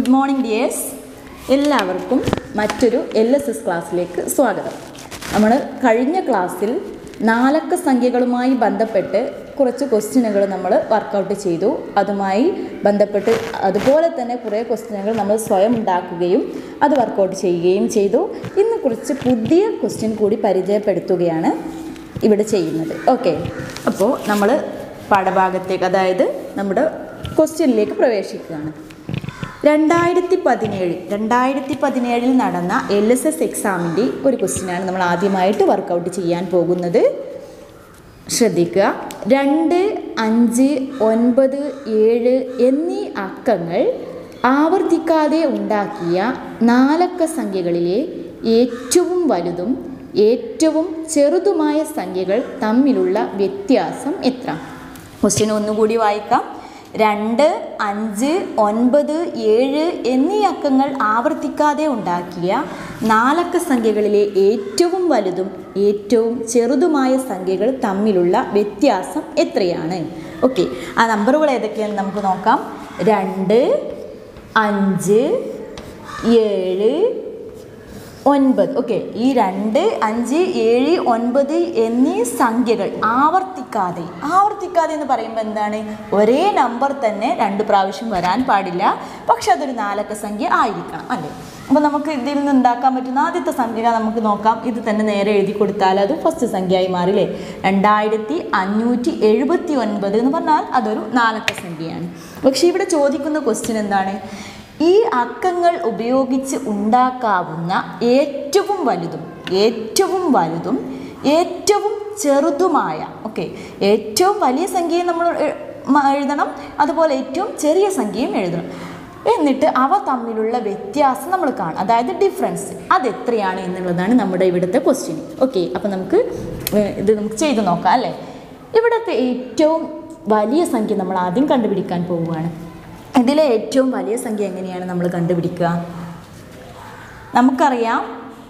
good morning dears എല്ലാവർക്കും മറ്റൊരു L S S ക്ലാസ്സിലേക്ക് സ്വാഗതം നമ്മൾ കഴിഞ്ഞ ക്ലാസ്സിൽ നാലക്ക സംഖ്യകളുമായി ബന്ധപ്പെട്ട് കുറച്ച് ക്വസ്റ്റ്യനുകൾ നമ്മൾ വർക്കൗട്ട് ചെയ്തു അതുമായി ബന്ധപ്പെട്ട് അതുപോലെ തന്നെ കുറേ ക്വസ്റ്റ്യനുകൾ നമ്മൾ സ്വയം ഉണ്ടാക്കുകയും അത് വർക്കൗട്ട് ചെയ്യുകയും ചെയ്തു ഇന്ന് കുറച്ച് പുതിയ ക്വസ്റ്റ്യൻ കൂടി പരിചയപ്പെടുത്തുകയാണ് ഇവിടെ ചെയ്യുന്നത് ഓക്കെ അപ്പോൾ നമ്മൾ പാഠഭാഗത്തേക്ക് അതായത് നമ്മുടെ ക്വസ്റ്റ്യനിലേക്ക് പ്രവേശിക്കുകയാണ് രണ്ടായിരത്തി പതിനേഴ് രണ്ടായിരത്തി പതിനേഴിൽ നടന്ന എൽ എസ് എസ് എക്സാമിൻ്റെ ഒരു ക്വസ്റ്റ്യനാണ് നമ്മൾ ആദ്യമായിട്ട് വർക്കൗട്ട് ചെയ്യാൻ പോകുന്നത് ശ്രദ്ധിക്കുക രണ്ട് അഞ്ച് ഒൻപത് ഏഴ് എന്നീ അക്കങ്ങൾ ആവർത്തിക്കാതെ ഉണ്ടാക്കിയ നാലക്ക സംഖ്യകളിലെ ഏറ്റവും വലുതും ഏറ്റവും ചെറുതുമായ സംഖ്യകൾ തമ്മിലുള്ള വ്യത്യാസം എത്ര ക്വസ്റ്റ്യൻ ഒന്നുകൂടി വായിക്കാം രണ്ട് അഞ്ച് ഒൻപത് ഏഴ് എന്നീ അക്കങ്ങൾ ആവർത്തിക്കാതെ ഉണ്ടാക്കിയ നാലക്ക സംഖ്യകളിലെ ഏറ്റവും വലുതും ഏറ്റവും ചെറുതുമായ സംഖ്യകൾ തമ്മിലുള്ള വ്യത്യാസം എത്രയാണ് ഓക്കെ ആ നമ്പറുകൾ ഏതൊക്കെയാണെന്ന് നമുക്ക് നോക്കാം രണ്ട് അഞ്ച് ഏഴ് ഒൻപത് ഓക്കെ ഈ രണ്ട് അഞ്ച് ഏഴ് ഒൻപത് എന്നീ സംഖ്യകൾ ആവർത്തിക്കാതെ ആവർത്തിക്കാതെ എന്ന് പറയുമ്പോൾ എന്താണ് ഒരേ നമ്പർ തന്നെ രണ്ട് പ്രാവശ്യം വരാൻ പാടില്ല പക്ഷെ അതൊരു നാലക്ക സംഖ്യ ആയിരിക്കണം അല്ലേ അപ്പോൾ നമുക്ക് ഇതിൽ നിന്ന് ഉണ്ടാക്കാൻ പറ്റുന്ന ആദ്യത്തെ സംഖ്യ നമുക്ക് നോക്കാം ഇത് തന്നെ നേരെ എഴുതി കൊടുത്താൽ അത് ഫസ്റ്റ് സംഖ്യയായി മാറില്ലേ രണ്ടായിരത്തി അഞ്ഞൂറ്റി എഴുപത്തി ഒൻപത് എന്ന് പറഞ്ഞാൽ അതൊരു നാലക്ക സംഖ്യയാണ് പക്ഷേ ഇവിടെ ചോദിക്കുന്ന ക്വസ്റ്റ്യൻ എന്താണ് ഈ അക്കങ്ങൾ ഉപയോഗിച്ച് ഉണ്ടാക്കാവുന്ന ഏറ്റവും വലുതും ഏറ്റവും വലുതും ഏറ്റവും ചെറുതുമായ ഓക്കെ ഏറ്റവും വലിയ സംഖ്യയും നമ്മൾ എ- മ- എഴുതണം അതുപോലെ ഏറ്റവും ചെറിയ സംഖ്യയും എഴുതണം എന്നിട്ട് അവ തമ്മിലുള്ള വ്യത്യാസം നമ്മൾ കാണും അതായത് ഡിഫറൻസ് അത് എത്രയാണ് എന്നുള്ളതാണ് നമ്മുടെ ഇവിടുത്തെ ക്വസ്റ്റ്യൻ ഓക്കെ അപ്പോൾ നമുക്ക് ഏ, ഇത് നമുക്ക് ചെയ്ത് നോക്കാം അല്ലേ ഇവിടുത്തെ ഏറ്റവും വലിയ സംഖ്യ നമ്മൾ ആദ്യം കണ്ടുപിടിക്കാൻ പോവുകയാണ് ഇതിലെ ഏറ്റവും വലിയ സംഖ്യ എങ്ങനെയാണ് നമ്മൾ കണ്ടുപിടിക്കുക നമുക്കറിയാം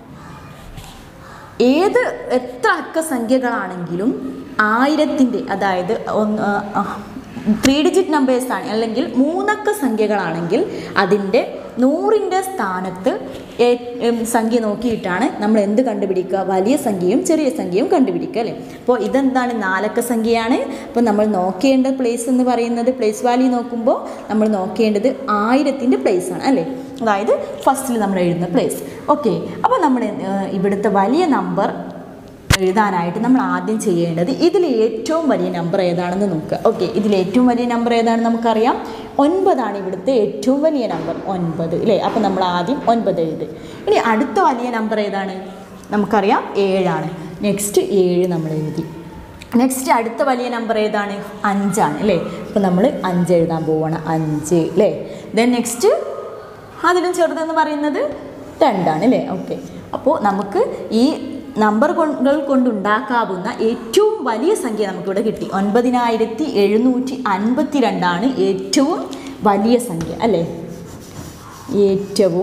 ഏത് എത്ര അക്ക സംഖ്യകളാണെങ്കിലും ആയിരത്തിൻ്റെ അതായത് ഒന്ന് ത്രീ ഡിജിറ്റ് നമ്പേഴ്സാണ് അല്ലെങ്കിൽ മൂന്നക്ക സംഖ്യകളാണെങ്കിൽ അതിൻ്റെ നൂറിൻ്റെ സ്ഥാനത്ത് ഏ- ഉം, സംഖ്യ നോക്കിയിട്ടാണ് നമ്മൾ എന്ത് കണ്ടുപിടിക്കുക വലിയ സംഖ്യയും ചെറിയ സംഖ്യയും കണ്ടുപിടിക്കുക അല്ലേ അപ്പോൾ ഇതെന്താണ് നാലക്ക സംഖ്യയാണ് അപ്പോൾ നമ്മൾ നോക്കേണ്ട പ്ലേസ് എന്ന് പറയുന്നത് പ്ലേസ് വാല്യൂ നോക്കുമ്പോൾ നമ്മൾ നോക്കേണ്ടത് ആയിരത്തിൻ്റെ പ്ലേസ് ആണ് അല്ലേ അതായത് ഫസ്റ്റിൽ നമ്മൾ എഴുതുന്ന പ്ലേസ് ഓക്കെ അപ്പോൾ നമ്മൾ ഏഹ്, ഇവിടുത്തെ വലിയ നമ്പർ എഴുതാനായിട്ട് നമ്മൾ ആദ്യം ചെയ്യേണ്ടത് ഇതിൽ ഏറ്റവും വലിയ നമ്പർ ഏതാണെന്ന് നോക്കുക ഓക്കെ ഇതിൽ ഏറ്റവും വലിയ നമ്പർ ഏതാണെന്ന് നമുക്കറിയാം ഒൻപതാണ് ഇവിടുത്തെ ഏറ്റവും വലിയ നമ്പർ ഒൻപത് അല്ലേ അപ്പോൾ നമ്മൾ ആദ്യം ഒൻപത് എഴുതി ഇനി അടുത്ത വലിയ നമ്പർ ഏതാണ് നമുക്കറിയാം ഏഴാണ് നെക്സ്റ്റ് ഏഴ് നമ്മൾ എഴുതി നെക്സ്റ്റ് അടുത്ത വലിയ നമ്പർ ഏതാണ് അഞ്ചാണ് അല്ലേ അപ്പോൾ നമ്മൾ അഞ്ച് എഴുതാൻ പോവുകയാണ് അഞ്ച് അല്ലേ ദെൻ നെക്സ്റ്റ് അതിലും ചെറുതെന്ന് പറയുന്നത് രണ്ടാണ് അല്ലേ ഓക്കെ അപ്പോൾ നമുക്ക് ഈ നമ്പറുകൾ കൊണ്ടുണ്ടാക്കാവുന്ന ഏറ്റവും വലിയ സംഖ്യ നമുക്കിവിടെ കിട്ടി ഒൻപതിനായിരത്തി എഴുന്നൂറ്റി അൻപത്തി രണ്ടാണ് ഏറ്റവും വലിയ സംഖ്യ അല്ലേ ഏറ്റവും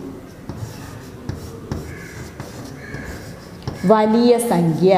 വലിയ സംഖ്യ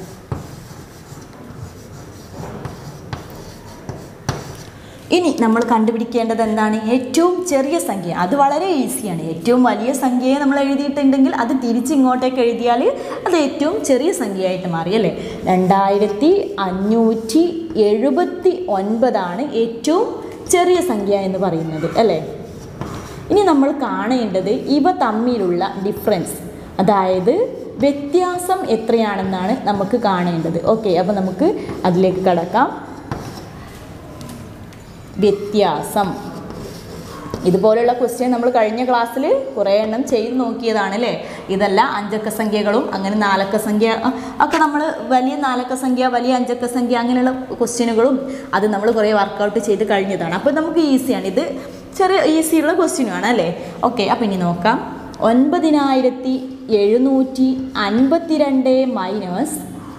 ഇനി നമ്മൾ കണ്ടുപിടിക്കേണ്ടത് എന്താണ് ഏറ്റവും ചെറിയ സംഖ്യ അത് വളരെ ഈസിയാണ് ഏറ്റവും വലിയ സംഖ്യയെ നമ്മൾ എഴുതിയിട്ടുണ്ടെങ്കിൽ അത് തിരിച്ച് ഇങ്ങോട്ടേക്ക് എഴുതിയാൽ അത് ഏറ്റവും ചെറിയ സംഖ്യയായിട്ട് മാറി അല്ലേ രണ്ടായിരത്തി അഞ്ഞൂറ്റി എഴുപത്തി ഒൻപതാണ് ഏറ്റവും ചെറിയ സംഖ്യ എന്ന് പറയുന്നത് അല്ലേ ഇനി നമ്മൾ കാണേണ്ടത് ഇവ തമ്മിലുള്ള ഡിഫറൻസ് അതായത് വ്യത്യാസം എത്രയാണെന്നാണ് നമുക്ക് കാണേണ്ടത് ഓക്കെ അപ്പോൾ നമുക്ക് അതിലേക്ക് കടക്കാം വ്യത്യാസം ഇതുപോലുള്ള ക്വസ്റ്റ്യൻ നമ്മൾ കഴിഞ്ഞ ക്ലാസ്സിൽ കുറേ എണ്ണം ചെയ്ത് നോക്കിയതാണ് അല്ലേ ഇതല്ല അഞ്ചക്ക സംഖ്യകളും അങ്ങനെ നാലക്ക സംഖ്യ അ- ഒക്കെ നമ്മൾ വലിയ നാലക്ക സംഖ്യ വലിയ അഞ്ചക്ക സംഖ്യ അങ്ങനെയുള്ള ക്വസ്റ്റ്യനുകളും അത് നമ്മൾ കുറേ വർക്കൗട്ട് ചെയ്ത് കഴിഞ്ഞതാണ് അപ്പോൾ നമുക്ക് ഈസിയാണ് ഇത് ചെറിയ ഈസിയുള്ള ക്വസ്റ്റ്യനുമാണ് അല്ലേ ഓക്കെ അപ്പോൾ ഇനി നോക്കാം ഒൻപതിനായിരത്തി എഴുന്നൂറ്റി അൻപത്തിരണ്ട് മൈനസ്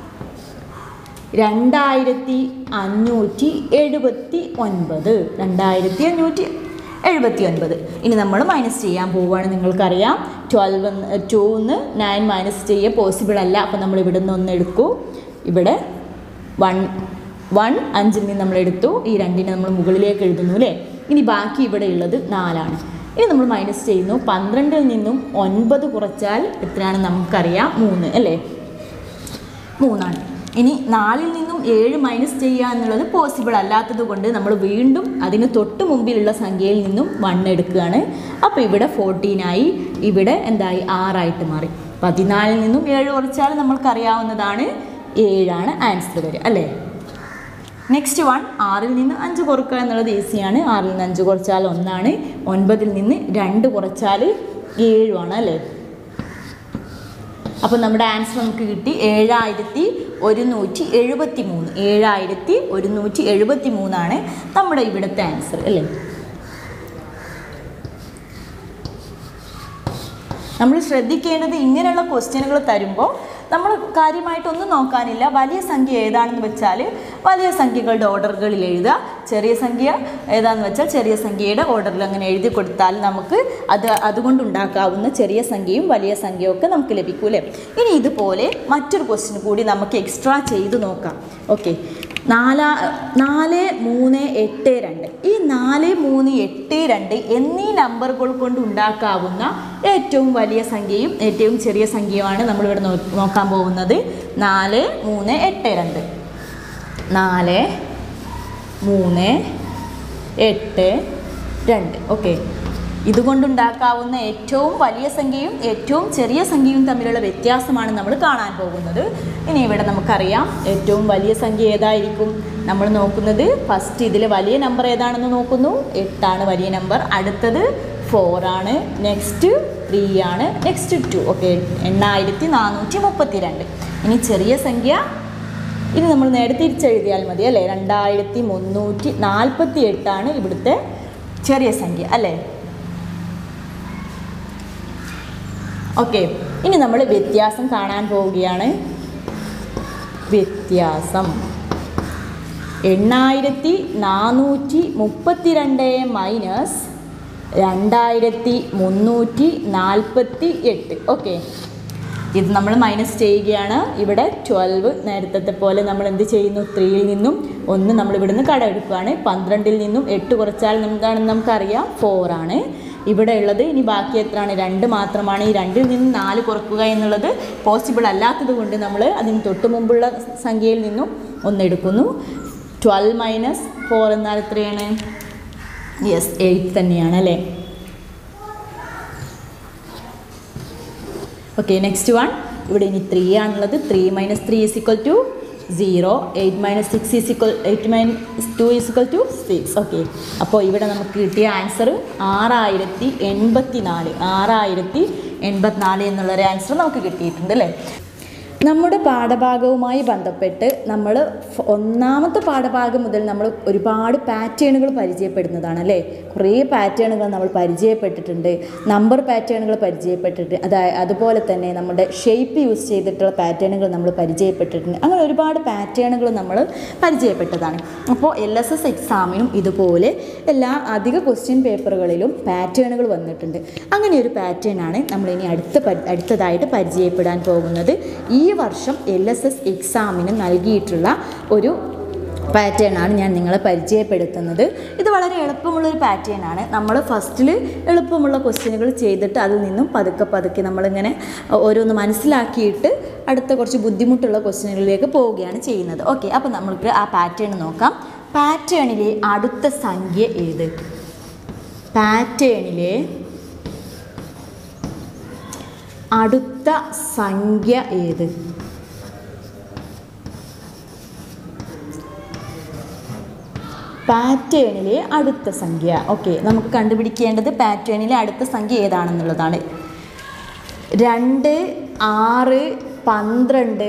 രണ്ടായിരത്തി അഞ്ഞൂറ്റി എഴുപത്തി ഒൻപത് രണ്ടായിരത്തി അഞ്ഞൂറ്റി എഴുപത്തി ഒൻപത് ഇനി നമ്മൾ മൈനസ് ചെയ്യാൻ പോവുകയാണ് നിങ്ങൾക്കറിയാം ട്വൽവ് ടൂന്ന് നയൻ മൈനസ് ചെയ്യുക പോസിബിൾ അല്ല അപ്പോൾ നമ്മൾ ഇവിടെ നിന്ന് ഒന്ന് എടുക്കൂ ഇവിടെ വൺ വൺ അഞ്ചിൽ നിന്ന് നമ്മൾ എടുത്തു ഈ രണ്ടിനെ നമ്മൾ മുകളിലേക്ക് എഴുതുന്നു അല്ലേ ഇനി ബാക്കി ഇവിടെ ഉള്ളത് നാലാണ് ഇനി നമ്മൾ മൈനസ് ചെയ്യുന്നു പന്ത്രണ്ടിൽ നിന്നും ഒൻപത് കുറച്ചാൽ എത്രയാണ് നമുക്കറിയാം മൂന്ന് അല്ലേ മൂന്നാണ് ഇനി നാലിൽ നിന്നും ഏഴ് മൈനസ് ചെയ്യുക എന്നുള്ളത് പോസിബിൾ അല്ലാത്തത് കൊണ്ട് നമ്മൾ വീണ്ടും അതിന് തൊട്ട് മുമ്പിലുള്ള സംഖ്യയിൽ നിന്നും വൺ എടുക്കുകയാണ് അപ്പോൾ ഇവിടെ ഫോർട്ടീനായി ഇവിടെ എന്തായി ആറായിട്ട് മാറി പതിനാലിൽ നിന്നും ഏഴ് കുറച്ചാൽ നമ്മൾക്കറിയാവുന്നതാണ് ഏഴാണ് ആൻസർ വരിക അല്ലേ നെക്സ്റ്റ് വൺ ആറിൽ നിന്ന് അഞ്ച് കുറക്കുക എന്നുള്ളത് ഈസിയാണ് ആറിൽ നിന്ന് അഞ്ച് കുറച്ചാൽ ഒന്നാണ് ഒൻപതിൽ നിന്ന് രണ്ട് കുറച്ചാൽ ഏഴുമാണ് അല്ലേ അപ്പോൾ നമ്മുടെ ആൻസർ നമുക്ക് കിട്ടി ഏഴായിരത്തി ഒരുന്നൂറ്റി എഴുപത്തി മൂന്ന് ഏഴായിരത്തി ഒരുന്നൂറ്റി എഴുപത്തി മൂന്നാണ് നമ്മുടെ ഇവിടുത്തെ ആൻസർ അല്ലേ നമ്മൾ ശ്രദ്ധിക്കേണ്ടത് ഇങ്ങനെയുള്ള ക്വസ്റ്റ്യനുകൾ തരുമ്പോൾ നമ്മൾ കാര്യമായിട്ടൊന്നും നോക്കാനില്ല വലിയ സംഖ്യ ഏതാണെന്ന് വെച്ചാൽ വലിയ സംഖ്യകളുടെ ഓർഡറുകളിൽ എഴുതുക ചെറിയ സംഖ്യ ഏതാണെന്ന് വെച്ചാൽ ചെറിയ സംഖ്യയുടെ ഓർഡറിൽ അങ്ങനെ എഴുതി കൊടുത്താൽ നമുക്ക് അത് അതുകൊണ്ടുണ്ടാക്കാവുന്ന ചെറിയ സംഖ്യയും വലിയ സംഖ്യയും ഒക്കെ നമുക്ക് ലഭിക്കൂലേ ഇനി ഇതുപോലെ മറ്റൊരു ക്വസ്റ്റ്യൻ കൂടി നമുക്ക് എക്സ്ട്രാ ചെയ്ത് നോക്കാം ഓക്കെ നാലാ നാല് മൂന്ന് എട്ട് രണ്ട് ഈ നാല് മൂന്ന് എട്ട് രണ്ട് എന്നീ നമ്പറുകൾ കൊണ്ട് ഉണ്ടാക്കാവുന്ന ഏറ്റവും വലിയ സംഖ്യയും ഏറ്റവും ചെറിയ സംഖ്യയുമാണ് നമ്മളിവിടെ നോ നോക്കാൻ പോകുന്നത് നാല് മൂന്ന് എട്ട് രണ്ട് നാല് മൂന്ന് എട്ട് രണ്ട് ഓക്കെ ഇതുകൊണ്ടുണ്ടാക്കാവുന്ന ഏറ്റവും വലിയ സംഖ്യയും ഏറ്റവും ചെറിയ സംഖ്യയും തമ്മിലുള്ള വ്യത്യാസമാണ് നമ്മൾ കാണാൻ പോകുന്നത് ഇനി ഇവിടെ നമുക്കറിയാം ഏറ്റവും വലിയ സംഖ്യ ഏതായിരിക്കും നമ്മൾ നോക്കുന്നത് ഫസ്റ്റ് ഇതിൽ വലിയ നമ്പർ ഏതാണെന്ന് നോക്കുന്നു എട്ടാണ് വലിയ നമ്പർ അടുത്തത് ഫോർ ആണ് നെക്സ്റ്റ് ത്രീ ആണ് നെക്സ്റ്റ് ടു ഓക്കെ എണ്ണായിരത്തി നാനൂറ്റി മുപ്പത്തി രണ്ട് ഇനി ചെറിയ സംഖ്യ ഇത് നമ്മൾ നേരെ തിരിച്ചെഴുതിയാൽ മതി അല്ലേ രണ്ടായിരത്തി മുന്നൂറ്റി നാൽപ്പത്തി എട്ടാണ് ഇവിടുത്തെ ചെറിയ സംഖ്യ അല്ലേ ഓക്കെ ഇനി നമ്മൾ വ്യത്യാസം കാണാൻ പോവുകയാണ് വ്യത്യാസം എണ്ണായിരത്തി നാനൂറ്റി മുപ്പത്തിരണ്ട് മൈനസ് രണ്ടായിരത്തി മുന്നൂറ്റി നാൽപ്പത്തി എട്ട് ഓക്കെ ഇത് നമ്മൾ മൈനസ് ചെയ്യുകയാണ് ഇവിടെ ട്വൽവ് നേരത്തെ പോലെ നമ്മൾ എന്ത് ചെയ്യുന്നു ത്രീയിൽ നിന്നും ഒന്ന് നമ്മൾ ഇവിടുന്ന് കടമെടുക്കുകയാണ് പന്ത്രണ്ടിൽ നിന്നും എട്ട് കുറച്ചാൽ എന്താണെന്ന് നമുക്കറിയാം ഫോറാണ് ഇവിടെ ഉള്ളത് ഇനി ബാക്കി എത്രയാണ് രണ്ട് മാത്രമാണ് ഈ രണ്ടിൽ നിന്ന് നാല് കുറക്കുക എന്നുള്ളത് പോസിബിൾ അല്ലാത്തത് കൊണ്ട് നമ്മൾ അതിന് തൊട്ട് മുമ്പുള്ള സംഖ്യയിൽ നിന്നും ഒന്നെടുക്കുന്നു ട്വൽവ് മൈനസ് ഫോർ എന്നാൽ എത്രയാണ് യെസ് എയ്റ്റ് തന്നെയാണ് അല്ലേ ഓക്കെ നെക്സ്റ്റ് വൺ ഇവിടെ ഇനി ത്രീ ആണുള്ളത് three minus three is equal to zero eight minus six is equal eight minus two is equal to six okay അപ്പോൾ ഇവിടെ നമുക്ക് കിട്ടിയ ആൻസർ ആറായിരത്തി എൺപത്തി നാല് ആറായിരത്തി എൺപത്തിനാല് എന്നുള്ളൊരു ആൻസർ നമുക്ക് കിട്ടിയിട്ടുണ്ട് അല്ലേ നമ്മുടെ പാഠഭാഗവുമായി ബന്ധപ്പെട്ട് നമ്മൾ ഫ- ഒന്നാമത്തെ പാഠഭാഗം മുതൽ നമ്മൾ ഒരുപാട് പാറ്റേണുകൾ പരിചയപ്പെടുന്നതാണ് അല്ലേ കുറേ പാറ്റേണുകൾ നമ്മൾ പരിചയപ്പെട്ടിട്ടുണ്ട് നമ്പർ പാറ്റേണുകൾ പരിചയപ്പെട്ടിട്ടുണ്ട് അതായത് അതുപോലെ തന്നെ നമ്മുടെ ഷേപ്പ് യൂസ് ചെയ്തിട്ടുള്ള പാറ്റേണുകൾ നമ്മൾ പരിചയപ്പെട്ടിട്ടുണ്ട് അങ്ങനെ ഒരുപാട് പാറ്റേണുകൾ നമ്മൾ പരിചയപ്പെട്ടതാണ് അപ്പോൾ എൽ എസ് എസ് എക്സാമിനും ഇതുപോലെ എല്ലാ അധിക ക്വസ്റ്റ്യൻ പേപ്പറുകളിലും പാറ്റേണുകൾ വന്നിട്ടുണ്ട് അങ്ങനെ ഒരു പാറ്റേൺ ആണ് നമ്മൾ ഇനി അടുത്ത പരി- അടുത്തതായിട്ട് പരിചയപ്പെടാൻ പോകുന്നത് ഈ വർഷം എൽ എസ് എസ് എക്സാമിന് നൽകിയിട്ടുള്ള ഒരു പാറ്റേൺ ആണ് ഞാൻ നിങ്ങളെ പരിചയപ്പെടുത്തുന്നത് ഇത് വളരെ എളുപ്പമുള്ളൊരു പാറ്റേൺ ആണ് നമ്മൾ ഫസ്റ്റിൽ എളുപ്പമുള്ള ക്വസ്റ്റ്യനുകൾ ചെയ്തിട്ട് അതിൽ നിന്നും പതുക്കെ പതുക്കെ നമ്മളിങ്ങനെ ഓരോന്ന് മനസ്സിലാക്കിയിട്ട് അടുത്ത കുറച്ച് ബുദ്ധിമുട്ടുള്ള ക്വസ്റ്റ്യനുകളിലേക്ക് പോവുകയാണ് ചെയ്യുന്നത് ഓക്കെ അപ്പോൾ നമുക്ക് ആ പാറ്റേൺ നോക്കാം പാറ്റേണിലെ അടുത്ത സംഖ്യ ഏത് പാറ്റേണിലെ അടുത്ത സംഖ്യ ഏത് പാറ്റേണിലെ അടുത്ത സംഖ്യ ഓക്കെ നമുക്ക് കണ്ടുപിടിക്കേണ്ടത് പാറ്റേണിലെ അടുത്ത സംഖ്യ ഏതാണെന്നുള്ളതാണ് രണ്ട് ആറ് പന്ത്രണ്ട്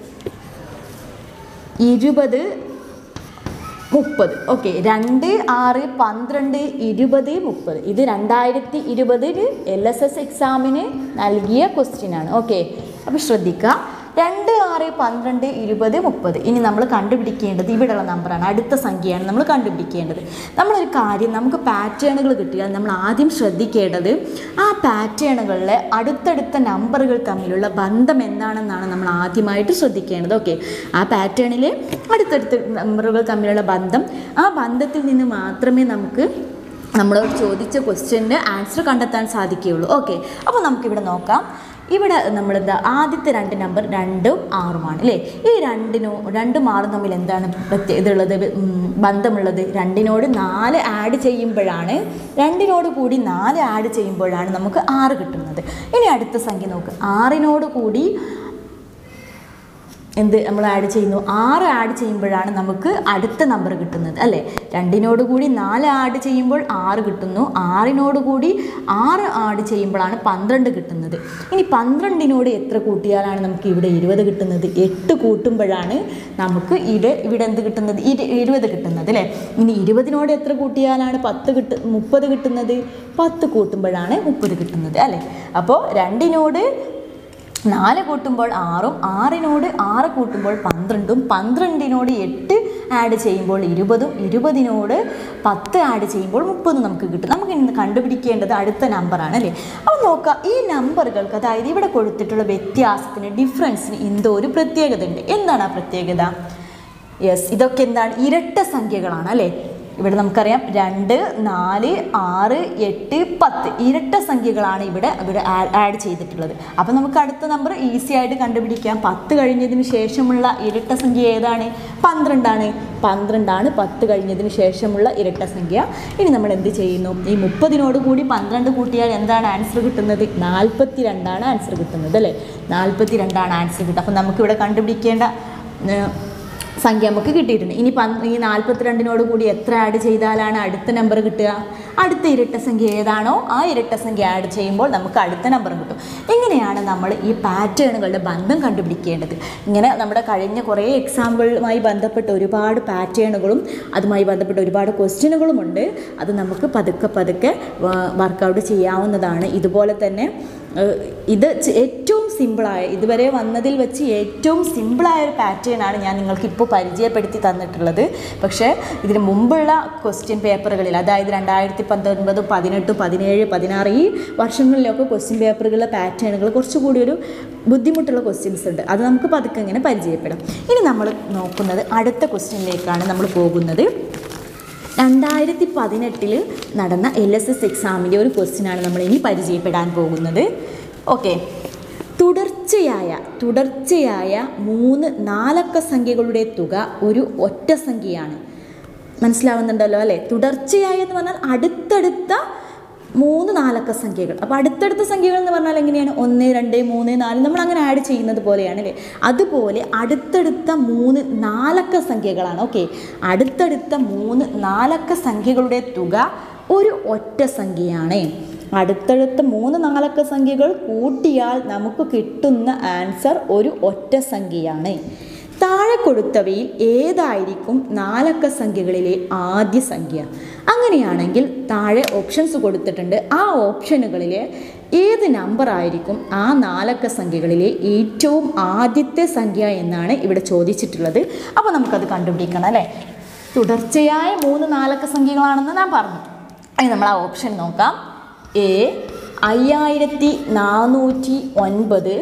ഇരുപത് മുപ്പത് ഓക്കെ രണ്ട് ആറ് പന്ത്രണ്ട് ഇരുപത് മുപ്പത് ഇത് രണ്ടായിരത്തി ഇരുപതിന് എൽ എസ് എസ് എക്സാമിന് നൽകിയ ക്വസ്റ്റ്യൻ ആണ് ഓക്കെ അപ്പോൾ ശ്രദ്ധിക്കുക രണ്ട് ആറ് പന്ത്രണ്ട് ഇരുപത് മുപ്പത് ഇനി നമ്മൾ കണ്ടുപിടിക്കേണ്ടത് ഇവിടെയുള്ള നമ്പറാണ് അടുത്ത സംഖ്യയാണ് നമ്മൾ കണ്ടുപിടിക്കേണ്ടത് നമ്മളൊരു കാര്യം നമുക്ക് പാറ്റേണുകൾ കിട്ടിയാൽ നമ്മൾ ആദ്യം ശ്രദ്ധിക്കേണ്ടത് ആ പാറ്റേണുകളിലെ അടുത്തടുത്ത നമ്പറുകൾ തമ്മിലുള്ള ബന്ധം എന്താണെന്നാണ് നമ്മൾ ആദ്യമായിട്ട് ശ്രദ്ധിക്കേണ്ടത് ഓക്കെ ആ പാറ്റേണിലെ അടുത്തടുത്ത നമ്പറുകൾ തമ്മിലുള്ള ബന്ധം ആ ബന്ധത്തിൽ നിന്ന് മാത്രമേ നമുക്ക് നമ്മളോട് ചോദിച്ച ക്വസ്റ്റ്യൻ്റെ ആൻസർ കണ്ടെത്താൻ സാധിക്കുകയുള്ളൂ ഓക്കെ അപ്പോൾ നമുക്കിവിടെ നോക്കാം ഇവിടെ നമ്മളെന്താ ആദ്യത്തെ രണ്ട് നമ്പർ രണ്ടും ആറുമാണ് അല്ലേ ഈ രണ്ടിനോ രണ്ടും ആറും തമ്മിൽ എന്താണ് പ്രത്യേക ഇതുള്ളത് ഉം, ബന്ധമുള്ളത് രണ്ടിനോട് നാല് ആഡ് ചെയ്യുമ്പോഴാണ് രണ്ടിനോട് കൂടി നാല് ആഡ് ചെയ്യുമ്പോഴാണ് നമുക്ക് ആറ് കിട്ടുന്നത് ഇനി അടുത്ത സംഖ്യ നോക്ക് ആറിനോട് കൂടി എന്ത് നമ്മൾ ആഡ് ചെയ്യുന്നു ആറ് ആഡ് ചെയ്യുമ്പോഴാണ് നമുക്ക് അടുത്ത നമ്പർ കിട്ടുന്നത് അല്ലേ രണ്ടിനോട് കൂടി നാല് ആഡ് ചെയ്യുമ്പോൾ ആറ് കിട്ടുന്നു ആറിനോട് കൂടി ആറ് ആഡ് ചെയ്യുമ്പോഴാണ് പന്ത്രണ്ട് കിട്ടുന്നത് ഇനി പന്ത്രണ്ടിനോട് എത്ര കൂട്ടിയാലാണ് നമുക്ക് ഇവിടെ ഇരുപത് കിട്ടുന്നത് എട്ട് കൂട്ടുമ്പോഴാണ് നമുക്ക് ഇത് ഇവിടെ എന്ത് കിട്ടുന്നത് ഇരു ഇരുപത് കിട്ടുന്നത് അല്ലേ ഇനി ഇരുപതിനോട് എത്ര കൂട്ടിയാലാണ് പത്ത് കിട്ട മുപ്പത് കിട്ടുന്നത് പത്ത് കൂട്ടുമ്പോഴാണ് മുപ്പത് കിട്ടുന്നത് അല്ലേ അപ്പോൾ രണ്ടിനോട് നാല് കൂട്ടുമ്പോൾ ആറും ആറിനോട് ആറ് കൂട്ടുമ്പോൾ പന്ത്രണ്ടും പന്ത്രണ്ടിനോട് എട്ട് ആഡ് ചെയ്യുമ്പോൾ ഇരുപതും ഇരുപതിനോട് പത്ത് ആഡ് ചെയ്യുമ്പോൾ മുപ്പതും നമുക്ക് കിട്ടും നമുക്ക് ഇന്ന് കണ്ടുപിടിക്കേണ്ടത് അടുത്ത നമ്പറാണ് അല്ലേ അപ്പോൾ നോക്കുക ഈ നമ്പറുകൾക്ക് അതായത് ഇവിടെ കൊടുത്തിട്ടുള്ള വ്യത്യാസത്തിന് ഡിഫറൻസിന് എന്തോ ഒരു പ്രത്യേകത ഉണ്ട് എന്താണ് ആ പ്രത്യേകത യെസ് ഇതൊക്കെ എന്താണ് ഇരട്ട സംഖ്യകളാണ് അല്ലേ ഇവിടെ നമുക്കറിയാം രണ്ട് നാല് ആറ് എട്ട് പത്ത് ഇരട്ട സംഖ്യകളാണ് ഇവിടെ ഇവിടെ ആഡ് ചെയ്തിട്ടുള്ളത് അപ്പോൾ നമുക്ക് അടുത്ത നമ്പർ ഈസി ആയിട്ട് കണ്ടുപിടിക്കാം പത്ത് കഴിഞ്ഞതിന് ശേഷമുള്ള ഇരട്ട സംഖ്യ ഏതാണ് പന്ത്രണ്ടാണ് പന്ത്രണ്ടാണ് പത്ത് കഴിഞ്ഞതിന് ശേഷമുള്ള ഇരട്ട സംഖ്യ ഇനി നമ്മൾ എന്ത് ചെയ്യുന്നു ഈ മുപ്പതിനോട് കൂടി പന്ത്രണ്ട് കൂട്ടിയാൽ എന്താണ് ആൻസർ കിട്ടുന്നത് നാൽപ്പത്തി രണ്ടാണ് ആൻസർ കിട്ടുന്നത് അല്ലേ നാൽപ്പത്തി രണ്ടാണ് ആൻസർ കിട്ടുന്നത് അപ്പം നമുക്കിവിടെ കണ്ടുപിടിക്കേണ്ട ഏഹ്, സംഖ്യ നമുക്ക് കിട്ടിയിട്ടുണ്ട് ഇനി പന്ത് ഈ നാൽപ്പത്തിരണ്ടിനോട് കൂടി എത്ര ആഡ് ചെയ്താലാണ് അടുത്ത നമ്പർ കിട്ടുക അടുത്ത ഇരട്ട സംഖ്യ ഏതാണോ ആ ഇരട്ട സംഖ്യ ആഡ് ചെയ്യുമ്പോൾ നമുക്ക് അടുത്ത നമ്പർ കിട്ടും ഇങ്ങനെയാണ് നമ്മൾ ഈ പാറ്റേണുകളുടെ ബന്ധം കണ്ടുപിടിക്കേണ്ടത് ഇങ്ങനെ നമ്മുടെ കഴിഞ്ഞ കുറേ എക്സാമ്പിളുമായി ബന്ധപ്പെട്ട ഒരുപാട് പാറ്റേണുകളും അതുമായി ബന്ധപ്പെട്ട ഒരുപാട് ക്വസ്റ്റ്യനുകളും ഉണ്ട് അത് നമുക്ക് പതുക്കെ പതുക്കെ വർക്കൗട്ട് ചെയ്യാവുന്നതാണ് ഇതുപോലെ തന്നെ ഏഹ്, ഇത് ചെ- ഏറ്റവും സിമ്പിളായ ഇതുവരെ വന്നതിൽ വെച്ച് ഏറ്റവും സിമ്പിളായ ഒരു പാറ്റേൺ ആണ് ഞാൻ നിങ്ങൾക്ക് ഇപ്പോൾ പരിചയപ്പെടുത്തി തന്നിട്ടുള്ളത് പക്ഷേ ഇതിന് മുമ്പുള്ള ക്വസ്റ്റ്യൻ പേപ്പറുകളിൽ അതായത് രണ്ടായിരത്തി പത്തൊൻപത് പതിനെട്ട് പതിനേഴ് പതിനാറ് ഈ വർഷങ്ങളിലൊക്കെ ക്വസ്റ്റ്യൻ പേപ്പറുകളിലെ പാറ്റേണുകൾ കുറച്ചുകൂടി ഒരു ബുദ്ധിമുട്ടുള്ള ക്വസ്റ്റ്യൻസ് ഉണ്ട് അത് നമുക്ക് പതുക്കെ ഇങ്ങനെ പരിചയപ്പെടാം ഇനി നമ്മൾ നോക്കുന്നത് അടുത്ത ക്വസ്റ്റ്യനിലേക്കാണ് നമ്മൾ പോകുന്നത് രണ്ടായിരത്തി പതിനെട്ടിൽ നടന്ന എൽ എസ് എസ് എക്സാമിൻ്റെ ഒരു ക്വസ്റ്റ്യനാണ് നമ്മൾ ഇനി പരിചയപ്പെടാൻ പോകുന്നത് ഓക്കെ തുടർച്ചയായ തുടർച്ചയായ മൂന്ന് നാലക്ക സംഖ്യകളുടെ തുക ഒരു ഒറ്റ സംഖ്യയാണ് മനസ്സിലാവുന്നുണ്ടല്ലോ അല്ലേ തുടർച്ചയായ എന്ന് പറഞ്ഞാൽ അടുത്തടുത്ത മൂന്ന് നാലക്ക സംഖ്യകൾ അപ്പോൾ അടുത്തടുത്ത സംഖ്യകൾ എന്ന് പറഞ്ഞാൽ എങ്ങനെയാണ് ഒന്ന് രണ്ട് മൂന്ന് നാല് നമ്മൾ അങ്ങനെ ആഡ് ചെയ്യുന്നത് പോലെയാണ് അല്ലേ അതുപോലെ അടുത്തടുത്ത മൂന്ന് നാലക്ക സംഖ്യകളാണ് ഓക്കെ അടുത്തടുത്ത മൂന്ന് നാലക്ക സംഖ്യകളുടെ തുക ഒരു ഒറ്റ സംഖ്യയാണ് അടുത്തടുത്ത മൂന്ന് നാലക്ക സംഖ്യകൾ കൂട്ടിയാൽ നമുക്ക് കിട്ടുന്ന ആൻസർ ഒരു ഒറ്റ സംഖ്യയാണ് താഴെ കൊടുത്തവയിൽ ഏതായിരിക്കും നാലക്ക സംഖ്യകളിലെ ആദ്യ സംഖ്യ അങ്ങനെയാണെങ്കിൽ താഴെ ഓപ്ഷൻസ് കൊടുത്തിട്ടുണ്ട് ആ ഓപ്ഷനുകളിലെ ഏത് നമ്പർ ആയിരിക്കും ആ നാലക്ക സംഖ്യകളിലെ ഏറ്റവും ആദ്യത്തെ സംഖ്യ എന്നാണ് ഇവിടെ ചോദിച്ചിട്ടുള്ളത് അപ്പോൾ നമുക്കത് കണ്ടുപിടിക്കണം അല്ലേ തുടർച്ചയായ മൂന്ന് നാലക്ക സംഖ്യകളാണെന്ന് ഞാൻ പറഞ്ഞു ഇനി നമ്മൾ ആ ഓപ്ഷൻ നോക്കാം എ അയ്യായിരത്തി നാനൂറ്റി ഒൻപത്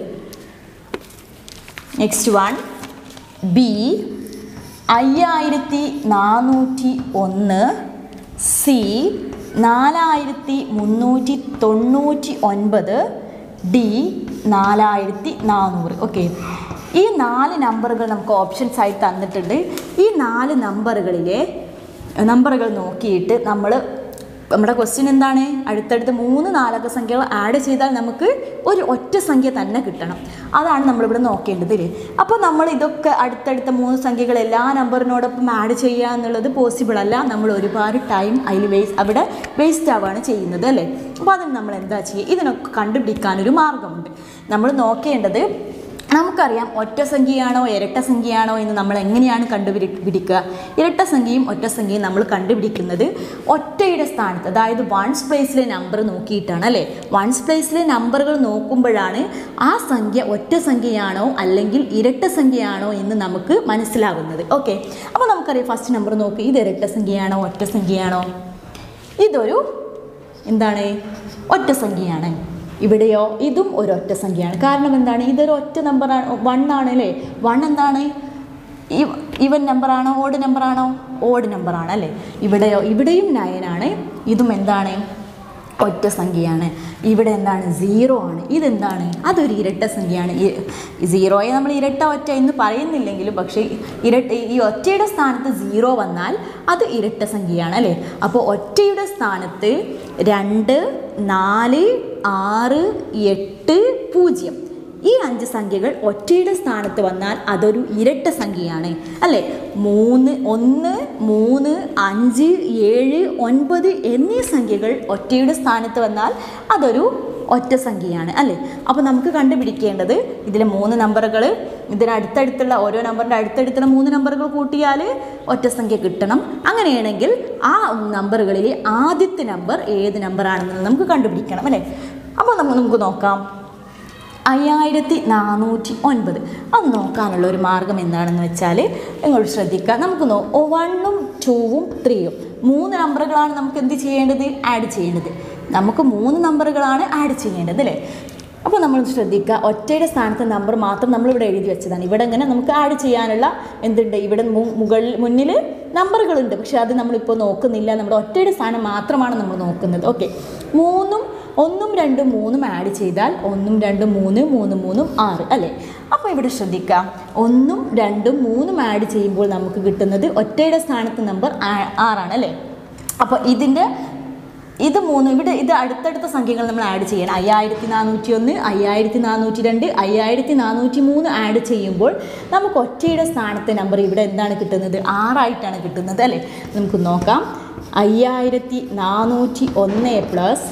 നെക്സ്റ്റ് വൺ ബി അയ്യായിരത്തി നാനൂറ്റി ഒന്ന് സി നാലായിരത്തി മുന്നൂറ്റി തൊണ്ണൂറ്റി ഒൻപത് ഡി നാലായിരത്തി നാനൂറ് ഓക്കെ ഈ നാല് നമ്പറുകൾ നമുക്ക് ഓപ്ഷൻസ് ആയി തന്നിട്ടുണ്ട് ഈ നാല് നമ്പറുകളിലെ നമ്പറുകൾ നോക്കിയിട്ട് നമ്മൾ നമ്മുടെ ക്വസ്റ്റ്യൻ എന്താണ് അടുത്തടുത്ത് മൂന്ന് നാലക്ക സംഖ്യകൾ ആഡ് ചെയ്താൽ നമുക്ക് ഒരു ഒറ്റ സംഖ്യ തന്നെ കിട്ടണം അതാണ് നമ്മളിവിടെ നോക്കേണ്ടത് ഇല്ലേ അപ്പോൾ നമ്മൾ ഇതൊക്കെ അടുത്തടുത്ത മൂന്ന് സംഖ്യകൾ എല്ലാ നമ്പറിനോടൊപ്പം ആഡ് ചെയ്യുക എന്നുള്ളത് പോസിബിൾ അല്ല നമ്മൾ ഒരുപാട് ടൈം അതിൽ വേസ്റ്റ് അവിടെ വേസ്റ്റ് ആവുകയാണ് ചെയ്യുന്നത് അല്ലേ അപ്പോൾ അതിന് നമ്മൾ എന്താ ചെയ്യുക ഇതിനൊക്കെ കണ്ടുപിടിക്കാനൊരു മാർഗമുണ്ട് നമ്മൾ നോക്കേണ്ടത് നമുക്കറിയാം ഒറ്റ സംഖ്യയാണോ ഇരട്ട സംഖ്യയാണോ എന്ന് നമ്മൾ എങ്ങനെയാണ് കണ്ടുപിടി പിടിക്കുക ഇരട്ട സംഖ്യയും ഒറ്റ സംഖ്യയും നമ്മൾ കണ്ടുപിടിക്കുന്നത് ഒറ്റയുടെ സ്ഥാനത്ത് അതായത് വൺസ് പ്ലേസിലെ നമ്പർ നോക്കിയിട്ടാണ് അല്ലേ വൺസ് പ്ലേസിലെ നമ്പറുകൾ നോക്കുമ്പോഴാണ് ആ സംഖ്യ ഒറ്റ സംഖ്യയാണോ അല്ലെങ്കിൽ ഇരട്ട സംഖ്യയാണോ എന്ന് നമുക്ക് മനസ്സിലാകുന്നത് ഓക്കെ അപ്പോൾ നമുക്കറിയാം ഫസ്റ്റ് നമ്പർ നോക്കി ഇത് ഇരട്ട സംഖ്യയാണോ ഒറ്റ സംഖ്യയാണോ ഇതൊരു എന്താണ് ഒറ്റ സംഖ്യയാണ് ഇവിടെയോ ഇതും ഒരൊറ്റ സംഖ്യയാണ് കാരണം എന്താണ് ഇതൊരു ഒറ്റ നമ്പറാണ് വൺ ആണ് അല്ലേ വൺ എന്താണ് ഈവൻ നമ്പറാണോ ഓഡ് നമ്പറാണോ ഓഡ് നമ്പറാണ് അല്ലേ ഇവിടെയോ ഇവിടെയും നയനാണ് ഇതും എന്താണ് ഒറ്റ സംഖ്യയാണ് ഇവിടെ എന്താണ് സീറോ ആണ് ഇതെന്താണ് അതൊരു ഇരട്ട സംഖ്യയാണ് ഈ സീറോയെ നമ്മൾ ഇരട്ട ഒറ്റ എന്ന് പറയുന്നില്ലെങ്കിലും പക്ഷേ ഇരട്ട ഈ ഒറ്റയുടെ സ്ഥാനത്ത് സീറോ വന്നാൽ അത് ഇരട്ട സംഖ്യയാണ് അല്ലേ അപ്പോൾ ഒറ്റയുടെ സ്ഥാനത്ത് രണ്ട് നാല് ആറ് എട്ട് പൂജ്യം ഈ അഞ്ച് സംഖ്യകൾ ഒറ്റയുടെ സ്ഥാനത്ത് വന്നാൽ അതൊരു ഇരട്ട സംഖ്യയാണ് അല്ലേ മൂന്ന് ഒന്ന് മൂന്ന് അഞ്ച് ഏഴ് ഒൻപത് എന്നീ സംഖ്യകൾ ഒറ്റയുടെ സ്ഥാനത്ത് വന്നാൽ അതൊരു ഒറ്റ സംഖ്യയാണ് അല്ലേ അപ്പോൾ നമുക്ക് കണ്ടുപിടിക്കേണ്ടത് ഇതിലെ മൂന്ന് നമ്പറുകൾ ഇതിന് അടുത്തടുത്തുള്ള ഓരോ നമ്പറിൻ്റെ അടുത്തടുത്തുള്ള മൂന്ന് നമ്പറുകൾ കൂട്ടിയാൽ ഒറ്റ സംഖ്യ കിട്ടണം അങ്ങനെയാണെങ്കിൽ ആ നമ്പറുകളിൽ ആദ്യത്തെ നമ്പർ ഏത് നമ്പറാണെന്ന് നമുക്ക് കണ്ടുപിടിക്കണം അല്ലേ അപ്പോൾ നമുക്ക് നമുക്ക് നോക്കാം അയ്യായിരത്തി നാനൂറ്റി ഒൻപത് അത് നോക്കാനുള്ള ഒരു മാർഗം എന്താണെന്ന് വെച്ചാൽ നിങ്ങൾ ശ്രദ്ധിക്കുക നമുക്ക് നോ വണ്ണും ടൂവും ത്രീയും മൂന്ന് നമ്പറുകളാണ് നമുക്ക് എന്ത് ചെയ്യേണ്ടത് ആഡ് ചെയ്യേണ്ടത് നമുക്ക് മൂന്ന് നമ്പറുകളാണ് ആഡ് ചെയ്യേണ്ടത് അല്ലേ അപ്പോൾ നമ്മൾ ശ്രദ്ധിക്കുക ഒറ്റയുടെ സ്ഥാനത്ത് നമ്പർ മാത്രം നമ്മളിവിടെ എഴുതി വെച്ചതാണ് ഇവിടെ ഇങ്ങനെ നമുക്ക് ആഡ് ചെയ്യാനുള്ള എന്തുണ്ട് ഇവിടെ മു- മുകളിൽ മുന്നിൽ നമ്പറുകളുണ്ട് പക്ഷെ അത് നമ്മളിപ്പോൾ നോക്കുന്നില്ല നമ്മുടെ ഒറ്റയുടെ സ്ഥാനം മാത്രമാണ് നമ്മൾ നോക്കുന്നത് ഓക്കെ മൂന്നും ഒന്നും രണ്ടും മൂന്നും ആഡ് ചെയ്താൽ ഒന്നും രണ്ടും മൂന്ന് മൂന്ന് മൂന്നും ആറ് അല്ലേ അപ്പോൾ ഇവിടെ ശ്രദ്ധിക്കാം ഒന്നും രണ്ടും മൂന്നും ആഡ് ചെയ്യുമ്പോൾ നമുക്ക് കിട്ടുന്നത് ഒറ്റയുടെ സ്ഥാനത്ത് നമ്പർ ആ- ആറാണ് അല്ലേ അപ്പോൾ ഇതിൻ്റെ ഇത് മൂന്ന് ഇവിടെ ഇത് അടുത്തടുത്ത സംഖ്യകൾ നമ്മൾ ആഡ് ചെയ്യണം അയ്യായിരത്തി നാനൂറ്റി ഒന്ന് അയ്യായിരത്തി നാനൂറ്റി രണ്ട് അയ്യായിരത്തി നാനൂറ്റി മൂന്ന് ആഡ് ചെയ്യുമ്പോൾ നമുക്ക് ഒറ്റയുടെ സ്ഥാനത്തെ നമ്പർ ഇവിടെ എന്താണ് കിട്ടുന്നത് ആറായിട്ടാണ് കിട്ടുന്നത് അല്ലേ നമുക്ക് നോക്കാം അയ്യായിരത്തി നാനൂറ്റി ഒന്ന് പ്ലസ്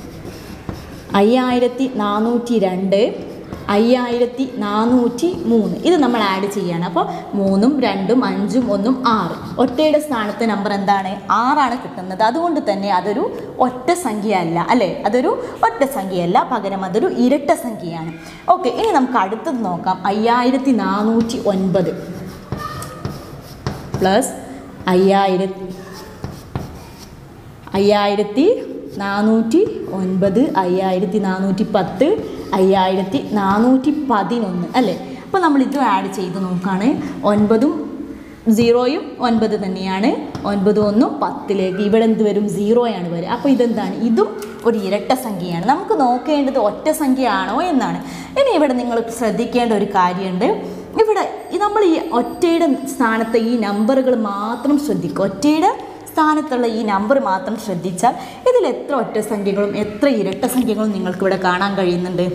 അയ്യായിരത്തി നാനൂറ്റി രണ്ട് അയ്യായിരത്തി നാനൂറ്റി മൂന്ന് ഇത് നമ്മൾ ആഡ് ചെയ്യാണ് അപ്പോൾ മൂന്നും രണ്ടും അഞ്ചും ഒന്നും ആറ് ഒറ്റയുടെ സ്ഥാനത്ത് നമ്പർ എന്താണ് ആറാണ് കിട്ടുന്നത് അതുകൊണ്ട് തന്നെ അതൊരു ഒറ്റ സംഖ്യയല്ല അല്ലേ അതൊരു ഒറ്റ സംഖ്യയല്ല പകരം അതൊരു ഇരട്ട സംഖ്യയാണ് ഓക്കെ ഇനി നമുക്ക് അടുത്തത് നോക്കാം അയ്യായിരത്തി നാനൂറ്റി ഒൻപത് പ്ലസ് അയ്യായിരത്തി അയ്യായിരത്തി നാനൂറ്റി ഒൻപത് അയ്യായിരത്തി നാനൂറ്റി പത്ത് അയ്യായിരത്തി നാനൂറ്റി പതിനൊന്ന് അല്ലേ അപ്പോൾ നമ്മൾ ഇത് ആഡ് ചെയ്ത് നോക്കുകയാണ് ഒൻപതും സീറോയും ഒൻപത് തന്നെയാണ് ഒൻപത് ഒന്നും പത്തിലേക്ക് ഇവിടെ എന്ത് വരും സീറോയാണ് വരിക അപ്പോൾ ഇതെന്താണ് ഇതും ഒരു ഇരട്ട സംഖ്യയാണ് നമുക്ക് നോക്കേണ്ടത് ഒറ്റ സംഖ്യയാണോ എന്നാണ് ഇനി ഇവിടെ നിങ്ങൾ ശ്രദ്ധിക്കേണ്ട ഒരു കാര്യമുണ്ട് ഇവിടെ ഈ നമ്മൾ ഈ ഒറ്റയുടെ സ്ഥാനത്തെ ഈ നമ്പറുകൾ മാത്രം ശ്രദ്ധിക്കുക ഒറ്റയുടെ സ്ഥാനത്തുള്ള ഈ നമ്പർ മാത്രം ശ്രദ്ധിച്ചാൽ ഇതിൽ എത്ര ഒറ്റ സംഖ്യകളും എത്ര ഇരട്ട സംഖ്യകളും നിങ്ങൾക്ക് ഇവിടെ കാണാൻ കഴിയുന്നുണ്ട്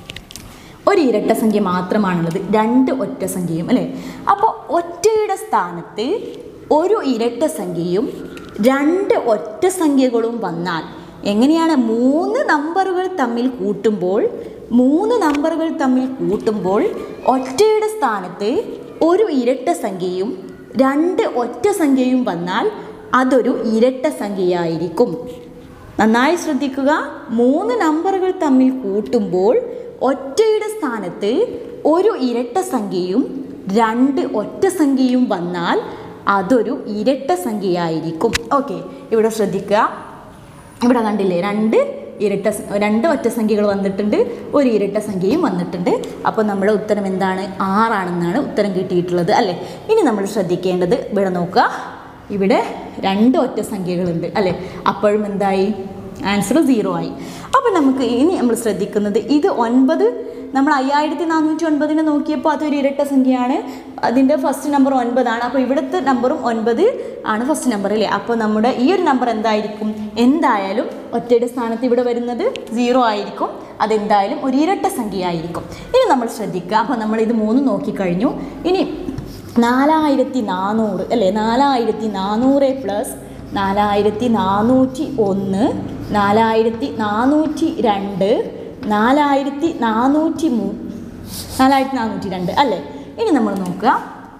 ഒരു ഇരട്ട സംഖ്യ മാത്രമാണുള്ളത് രണ്ട് ഒറ്റ സംഖ്യയും അല്ലേ അപ്പോൾ ഒറ്റയുടെ സ്ഥാനത്ത് ഒരു ഇരട്ട സംഖ്യയും രണ്ട് ഒറ്റ സംഖ്യകളും വന്നാൽ എങ്ങനെയാണ് മൂന്ന് നമ്പറുകൾ തമ്മിൽ കൂട്ടുമ്പോൾ മൂന്ന് നമ്പറുകൾ തമ്മിൽ കൂട്ടുമ്പോൾ ഒറ്റയുടെ സ്ഥാനത്ത് ഒരു ഇരട്ട സംഖ്യയും രണ്ട് ഒറ്റ സംഖ്യയും വന്നാൽ അതൊരു ഇരട്ട സംഖ്യയായിരിക്കും നന്നായി ശ്രദ്ധിക്കുക മൂന്ന് നമ്പറുകൾ തമ്മിൽ കൂട്ടുമ്പോൾ ഒറ്റയുടെ സ്ഥാനത്ത് ഒരു ഇരട്ട സംഖ്യയും രണ്ട് ഒറ്റ സംഖ്യയും വന്നാൽ അതൊരു ഇരട്ട സംഖ്യയായിരിക്കും ഓക്കെ ഇവിടെ ശ്രദ്ധിക്കുക ഇവിടെ കണ്ടില്ലേ രണ്ട് ഇരട്ട സ- രണ്ട് ഒറ്റ സംഖ്യകൾ വന്നിട്ടുണ്ട് ഒരു ഇരട്ട സംഖ്യയും വന്നിട്ടുണ്ട് അപ്പോൾ നമ്മുടെ ഉത്തരം എന്താണ് ആറാണെന്നാണ് ഉത്തരം കിട്ടിയിട്ടുള്ളത് അല്ലേ ഇനി നമ്മൾ ശ്രദ്ധിക്കേണ്ടത് ഇവിടെ നോക്കുക ഇവിടെ രണ്ട് ഒറ്റ സംഖ്യകളുണ്ട് അല്ലേ അപ്പോഴും എന്തായി ആൻസർ സീറോ ആയി അപ്പോൾ നമുക്ക് ഇനി നമ്മൾ ശ്രദ്ധിക്കുന്നത് ഇത് ഒൻപത് നമ്മൾ അയ്യായിരത്തി നാനൂറ്റി ഒൻപതിനെ നോക്കിയപ്പോൾ അതൊരു ഇരട്ട സംഖ്യയാണ് അതിൻ്റെ ഫസ്റ്റ് നമ്പർ ഒൻപതാണ് അപ്പോൾ ഇവിടുത്തെ നമ്പറും ഒൻപത് ആണ് ഫസ്റ്റ് നമ്പർ അല്ലേ അപ്പോൾ നമ്മുടെ ഈ ഒരു നമ്പർ എന്തായിരിക്കും എന്തായാലും ഒറ്റയുടെ സ്ഥാനത്ത് ഇവിടെ വരുന്നത് സീറോ ആയിരിക്കും അതെന്തായാലും ഒരു ഇരട്ട സംഖ്യ ആയിരിക്കും ഇനി നമ്മൾ ശ്രദ്ധിക്കുക അപ്പോൾ നമ്മൾ ഇത് മൂന്ന് നോക്കിക്കഴിഞ്ഞു ഇനി നാലായിരത്തി നാനൂറ് അല്ലേ നാലായിരത്തി നാനൂറ് പ്ലസ് നാലായിരത്തി നാനൂറ്റി ഒന്ന് നാലായിരത്തി നാനൂറ്റി രണ്ട് നാലായിരത്തി നാനൂറ്റി മൂ നാലായിരത്തി നാനൂറ്റി രണ്ട് അല്ലേ ഇനി നമ്മൾ നോക്കുക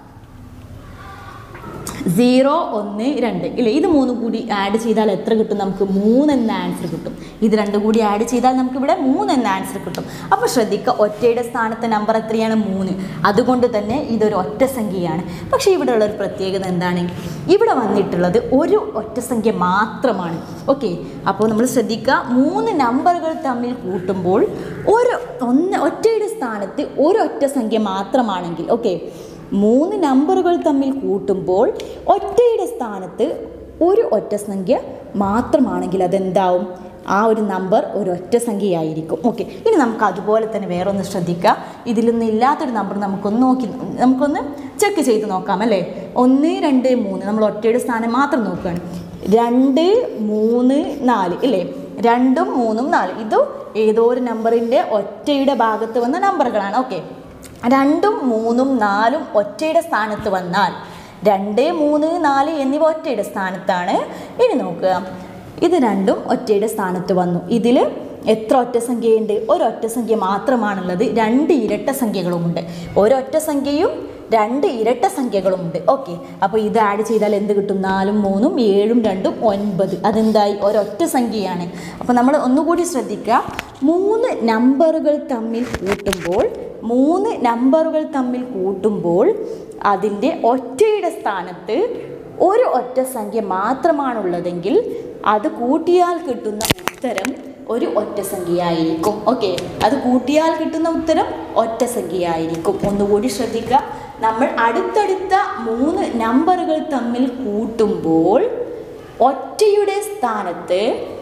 സീറോ ഒന്ന് രണ്ട് ഇല്ലേ ഇത് മൂന്ന് കൂടി ആഡ് ചെയ്താൽ എത്ര കിട്ടും നമുക്ക് മൂന്ന് എന്ന ആൻസർ കിട്ടും ഇത് രണ്ടും കൂടി ആഡ് ചെയ്താൽ നമുക്ക് ഇവിടെ മൂന്ന് എന്ന ആൻസർ കിട്ടും അപ്പോൾ ശ്രദ്ധിക്കുക ഒറ്റയുടെ സ്ഥാനത്തെ നമ്പർ എത്രയാണ് മൂന്ന് അതുകൊണ്ട് തന്നെ ഇതൊരു ഒറ്റ സംഖ്യയാണ് പക്ഷേ ഇവിടെ ഉള്ള ഒരു പ്രത്യേകത എന്താണ് ഇവിടെ വന്നിട്ടുള്ളത് ഒരു ഒറ്റ സംഖ്യ മാത്രമാണ് ഓക്കെ അപ്പോൾ നമ്മൾ ശ്രദ്ധിക്കുക മൂന്ന് നമ്പറുകൾ തമ്മിൽ കൂട്ടുമ്പോൾ ഒരു ഒന്ന് ഒറ്റയുടെ സ്ഥാനത്ത് ഒരു ഒറ്റ സംഖ്യ മാത്രമാണെങ്കിൽ ഓക്കെ മൂന്ന് നമ്പറുകൾ തമ്മിൽ കൂട്ടുമ്പോൾ ഒറ്റയുടെ സ്ഥാനത്ത് ഒരു ഒറ്റ സംഖ്യ മാത്രമാണെങ്കിൽ അതെന്താവും ആ ഒരു നമ്പർ ഒരു ഒറ്റ സംഖ്യയായിരിക്കും ഓക്കെ ഇനി നമുക്ക് അതുപോലെ തന്നെ വേറെ ഒന്ന് ശ്രദ്ധിക്കാം ഇതിൽ നിന്ന് ഇല്ലാത്തൊരു നമ്പർ നമുക്കൊന്ന് നോക്കി നമുക്കൊന്ന് ചെക്ക് ചെയ്ത് നോക്കാം അല്ലേ ഒന്ന് രണ്ട് മൂന്ന് നമ്മൾ ഒറ്റയുടെ സ്ഥാനം മാത്രം നോക്കുകയാണ് രണ്ട് മൂന്ന് നാല് ഇല്ലേ രണ്ടും മൂന്നും നാല് ഇതും ഏതോ ഒരു നമ്പറിൻ്റെ ഒറ്റയുടെ ഭാഗത്ത് വന്ന നമ്പറുകളാണ് ഓക്കെ രണ്ടും മൂന്നും നാലും ഒറ്റയുടെ സ്ഥാനത്ത് വന്നാൽ രണ്ട് മൂന്ന് നാല് എന്നിവ ഒറ്റയുടെ സ്ഥാനത്താണ് ഇനി നോക്കുക ഇത് രണ്ടും ഒറ്റയുടെ സ്ഥാനത്ത് വന്നു ഇതിൽ എത്ര ഒറ്റ സംഖ്യയുണ്ട് ഒരൊറ്റ സംഖ്യ മാത്രമാണുള്ളത് രണ്ട് ഇരട്ട സംഖ്യകളുമുണ്ട് ഒരൊറ്റ സംഖ്യയും രണ്ട് ഇരട്ട സംഖ്യകളുമുണ്ട് ഓക്കെ അപ്പോൾ ഇത് ആഡ് ചെയ്താൽ എന്ത് കിട്ടും നാലും മൂന്നും ഏഴും രണ്ടും ഒൻപത് അതെന്തായി ഒരൊറ്റ സംഖ്യയാണ് അപ്പോൾ നമ്മൾ ഒന്നുകൂടി ശ്രദ്ധിക്കുക മൂന്ന് നമ്പറുകൾ തമ്മിൽ കൂട്ടുമ്പോൾ മൂന്ന് നമ്പറുകൾ തമ്മിൽ കൂട്ടുമ്പോൾ അതിൻ്റെ ഒറ്റയുടെ സ്ഥാനത്ത് ഒരു ഒറ്റ സംഖ്യ മാത്രമാണുള്ളതെങ്കിൽ അത് കൂട്ടിയാൽ കിട്ടുന്ന ഉത്തരം ഒരു ഒറ്റ സംഖ്യയായിരിക്കും ഓക്കെ അത് കൂട്ടിയാൽ കിട്ടുന്ന ഉത്തരം ഒറ്റ സംഖ്യയായിരിക്കും ഒന്നുകൂടി ശ്രദ്ധിക്കുക നമ്മൾ അടുത്തടുത്ത മൂന്ന് നമ്പറുകൾ തമ്മിൽ കൂട്ടുമ്പോൾ ഒറ്റയുടെ സ്ഥാനത്ത്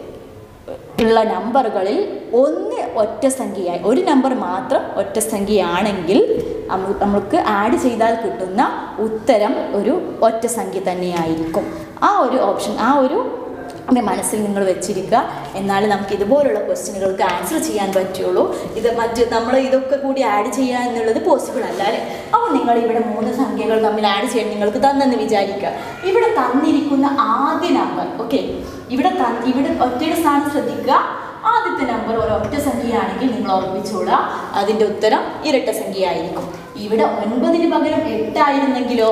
ഉള്ള നമ്പറുകളിൽ ഒന്ന് ഒറ്റ സംഖ്യയായി ഒരു നമ്പർ മാത്രം ഒറ്റ സംഖ്യയാണെങ്കിൽ നമ്മ- നമുക്ക് ആഡ് ചെയ്താൽ കിട്ടുന്ന ഉത്തരം ഒരു ഒറ്റ സംഖ്യ തന്നെയായിരിക്കും ആ ഒരു ഓപ്ഷൻ ആ ഒരു അത് മനസ്സിൽ നിങ്ങൾ വെച്ചിരിക്കുക എന്നാലും നമുക്ക് ഇതുപോലുള്ള ക്വസ്റ്റ്യനുകൾക്ക് ആൻസർ ചെയ്യാൻ പറ്റുള്ളൂ ഇത് മറ്റ് നമ്മൾ ഇതൊക്കെ കൂടി ആഡ് ചെയ്യുക എന്നുള്ളത് പോസിബിൾ അല്ല അല്ലേ അപ്പോൾ നിങ്ങൾ ഇവിടെ മൂന്ന് സംഖ്യകൾ തമ്മിൽ ആഡ് ചെയ്യാൻ നിങ്ങൾക്ക് തന്നെന്ന് വിചാരിക്കുക ഇവിടെ തന്നിരിക്കുന്ന ആദ്യ നമ്പർ ഓക്കെ ഇവിടെ തന്ന് ഇവിടെ ഒറ്റയുടെ സ്ഥാനം ശ്രദ്ധിക്കുക ആദ്യത്തെ നമ്പർ ഒരു ഒറ്റ സംഖ്യയാണെങ്കിൽ നിങ്ങൾ ഓർമ്മിച്ചോളുക അതിൻ്റെ ഉത്തരം ഇരട്ട സംഖ്യയായിരിക്കും ഇവിടെ ഒൻപതിന് പകരം എട്ടായിരുന്നെങ്കിലോ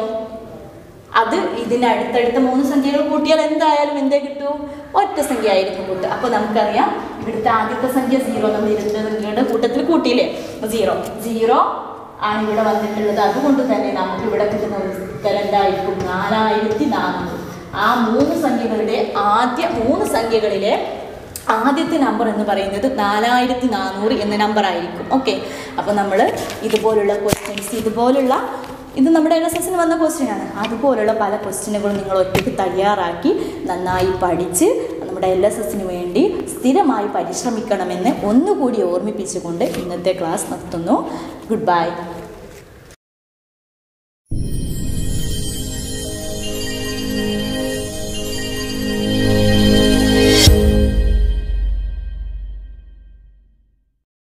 അത് ഇതിൻ്റെ അടുത്തടുത്ത മൂന്ന് സംഖ്യകൾ കൂട്ടിയാൽ എന്തായാലും എന്തേ കിട്ടൂ ഒറ്റ സംഖ്യ ആയിരിക്കും കൂട്ടുക അപ്പോൾ നമുക്കറിയാം ഇവിടുത്തെ ആദ്യത്തെ സംഖ്യ സീറോ നമ്മൾ ഇരട്ട സംഖ്യയുടെ കൂട്ടത്തിൽ കൂട്ടിയില്ലേ സീറോ സീറോ ആണ് ഇവിടെ വന്നിട്ടുള്ളത് അതുകൊണ്ട് തന്നെ നമുക്ക് ഇവിടെ കിട്ടുന്ന ഉത്തരം എന്തായിരിക്കും നാലായിരത്തി നാനൂറ് ആ മൂന്ന് സംഖ്യകളുടെ ആദ്യ മൂന്ന് സംഖ്യകളിലെ ആദ്യത്തെ നമ്പർ എന്ന് പറയുന്നത് നാലായിരത്തി നാനൂറ് എന്ന നമ്പർ ആയിരിക്കും ഓക്കെ അപ്പോൾ നമ്മൾ ഇതുപോലുള്ള ക്വസ്റ്റ്യൻസ് ഇതുപോലുള്ള ഇത് നമ്മുടെ എൻ എസ് എസിന് വന്ന ക്വസ്റ്റ്യൻ ആണ് അതുപോലുള്ള പല ക്വസ്റ്റ്യനുകളും നിങ്ങൾ ഒറ്റയ്ക്ക് തയ്യാറാക്കി നന്നായി പഠിച്ച് നമ്മുടെ എൽ എസ് എസിന് വേണ്ടി സ്ഥിരമായി പരിശ്രമിക്കണമെന്ന് ഒന്നുകൂടി ഓർമ്മിപ്പിച്ചുകൊണ്ട് ഇന്നത്തെ ക്ലാസ് നിർത്തുന്നു ഗുഡ് ബൈ